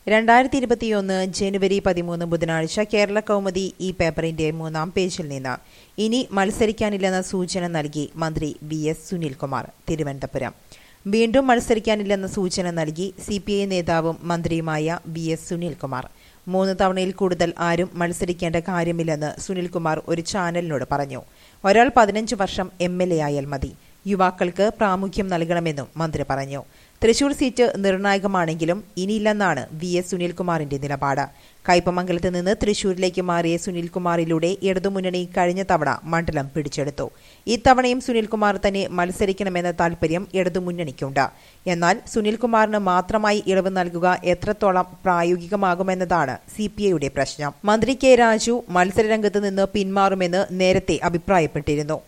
രണ്ടായിരത്തി ഇരുപത്തിയൊന്ന് ജനുവരി പതിമൂന്ന് ബുധനാഴ്ച കേരള കൗമുദി ഈ പേപ്പറിന്റെ മൂന്നാം പേജിൽ നിന്ന് ഇനി മത്സരിക്കാനില്ലെന്ന സൂചന നൽകി മന്ത്രി വി എസ് സുനിൽകുമാർ തിരുവനന്തപുരം വീണ്ടും മത്സരിക്കാനില്ലെന്ന സൂചന നൽകി സി പി ഐ നേതാവും മന്ത്രിയുമായ വി എസ് സുനിൽകുമാർ മൂന്ന് തവണയിൽ കൂടുതൽ ആരും മത്സരിക്കേണ്ട കാര്യമില്ലെന്ന് സുനിൽകുമാർ ഒരു ചാനലിനോട് പറഞ്ഞു ഒരാൾ പതിനഞ്ച് വർഷം എം എൽ എ ആയാൽ മതി യുവാക്കൾക്ക് പ്രാമുഖ്യം നൽകണമെന്നും മന്ത്രി പറഞ്ഞു തൃശൂർ സീറ്റ് നിർണായകമാണെങ്കിലും ഇനിയില്ലെന്നാണ് വി എസ് സുനിൽകുമാറിന്റെ നിലപാട് കയ്പമംഗലത്ത് നിന്ന് തൃശൂരിലേക്ക് മാറിയ സുനിൽകുമാറിലൂടെ ഇടതുമുന്നണി കഴിഞ്ഞ തവണ മണ്ഡലം പിടിച്ചെടുത്തു ഇത്തവണയും സുനിൽകുമാർ തന്നെ മത്സരിക്കണമെന്ന താൽപര്യം ഇടതുമുന്നണിക്കുണ്ട് എന്നാൽ സുനിൽകുമാറിന് മാത്രമായി ഇളവ് നൽകുക എത്രത്തോളം പ്രായോഗികമാകുമെന്നതാണ് സി പി ഐയുടെ പ്രശ്നം മന്ത്രി കെ രാജു മത്സരരംഗത്ത് നിന്ന് പിന്മാറുമെന്ന് നേരത്തെ അഭിപ്രായപ്പെട്ടിരുന്നു